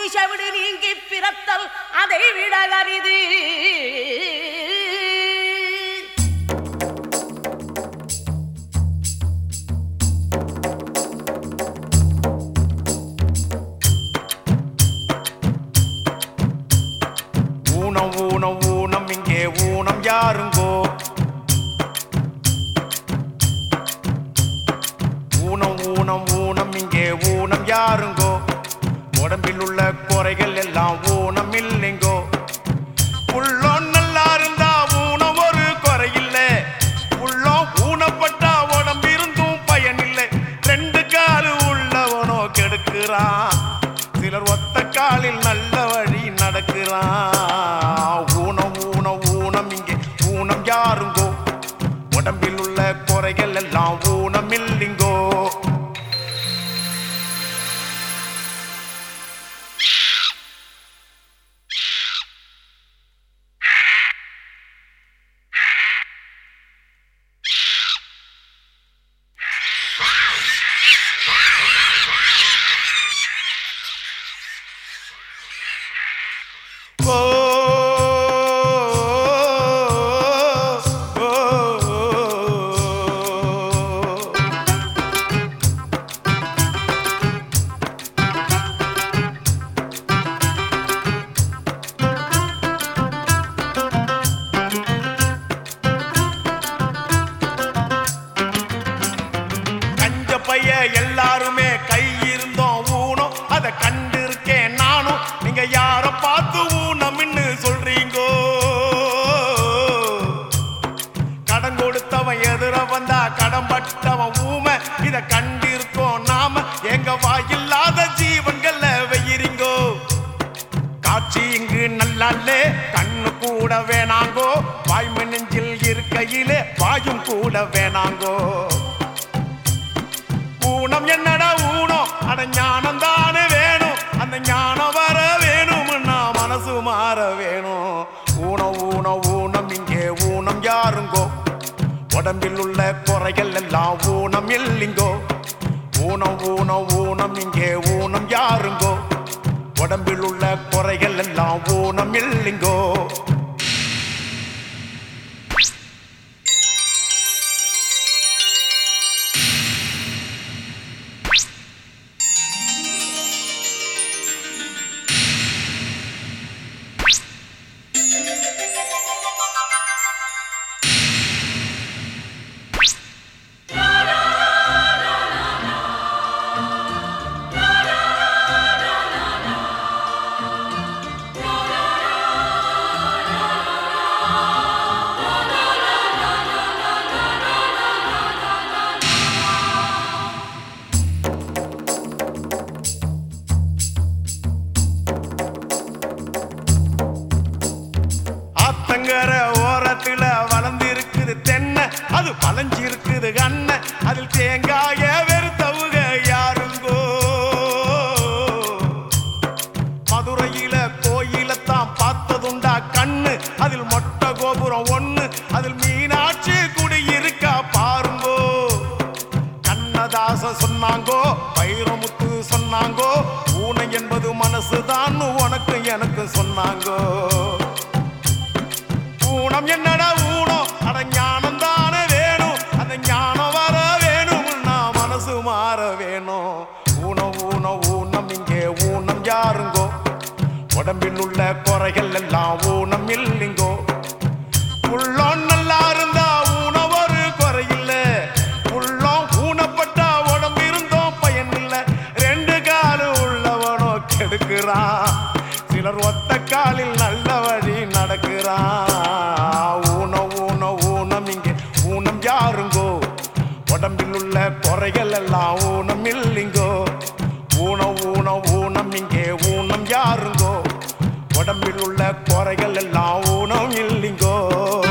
பூமி செவிடு நீங்கி பிறத்தல் அதை விட அரிது ஊனம் ஊனம் ஊனம் இங்கே ஊனம் யாருங்கோ ஊனம் ஊனம் ஊனம் இங்கே ஊனம் யாருங்கோ உடம்பில் உள்ள குறைகள் எல்லாம் ஊனம் இல்லைங்கோ உள்ளம் நல்லா இருந்தா ஊனம் ஒரு குறையில்ல உள்ளம் ஊனப்பட்டா உடம்பு இருந்தும் பயனில்லை ரெண்டு காலு உள்ளவனோ கெடுக்கிறான் சிலர் ஒத்த காலில் நல்ல வழி நடக்கிறான் ஊனம் ஊனம் ஊனம் இங்கே ஊனம் யாருங்கோ உடம்பில் உள்ள குறைகள் எல்லாம் ஊனம் இல்லைங்கோ ஓ ஓ, ஓ. கஞ்ச பைய எல்லாருமே கை இருந்தோம் ஊனம் அதை கண்டு இருக்கேன் நானும் நீங்க யார பார்த்து ஊனம்னு சொல்றீங்கோ கடன் கொடுத்தவன் எதிர வந்தா கடன் பட்டவன் ஊமை இத கண்டு இருக்கோம் நாம எங்க வாயில்லாத ஜீவன்கள்ல வெயிறீங்கோ காட்சி இங்கு நல்லாலே கண்ணு கூட வேணாங்கோ வாய்மை நெஞ்சில் இருக்கையிலே வாயும் கூட வேணாங்கோ ஊனம் என்னடா ஊனம் அட ஞானம் தானே வேணும் அந்த ஞானம் வர வேணும்னா மனசு மாற வேணும் ஊனம் ஊனம் ஊனம் இங்கே ஊனம் யாருங்கோ உடம்பில் உள்ள குறைகள் எல்லாம் ஊனம் இல்லைங்கோ ஊனம் ஊனம் ஊனம் இங்கே ஊனம் யாருங்கோ உடம்பில் உள்ள குறைகள் எல்லாம் ஊனம் இல்லைங்கோ ஆத்தங்கர ஓரத்துல வளர்ந்து இருக்குது தென்னை அது பழஞ்சி இருக்குது கண்ண அதில் தேங்காய வெறுத்தவுக யாருங்கோ மதுரையில கோயிலத்தான் பார்த்ததுண்டா கண்ணு அதில் மொட்டை கோபுரம் ஒண்ணு அதில் மீனாட்சி குடியிருக்கா பாருங்கோ கண்ணதாச சொன்னாங்கோ வைரமுத்து சொன்னாங்கோ பூனை என்பது மனசுதான் உனக்கு எனக்கு சொன்னாங்கோ ஊனம் என்னடா ஊனம் அட ஞானம் தானே வேணும் அந்த ஞானம் வர வேணும்னா மனசு மாற வேணும் ஊனம் ஊனம் ஊனம் இங்கே ஊனம் யாருங்கோ உடம்பில் உள்ள குறைகள் எல்லாம் ஊனம் இல்லைங்கோ உள்ளம் நல்லா இருந்தா ஊனம் ஒரு குறையில்ல உள்ளம் ஊனப்பட்டா உடம்பு இருந்தோம் பயன் இல்ல ரெண்டு காலு உள்ளவனோ கெடுக்கிறான் சிலர் ஒத்த காலில் நல்ல வழி நடக்கிறான் ஊனம் ஊனம் ஊனம் இங்கே ஊனம் யாருங்கோ உடம்பில் உள்ள குறைகள் எல்லாம் ஊனம் இல்லைங்கோ ஊனம் ஊனம் ஊனம் இங்கே ஊனம் யாருங்கோ உடம்பில் உள்ள குறைகள் எல்லாம் ஊனம் இல்லைங்கோ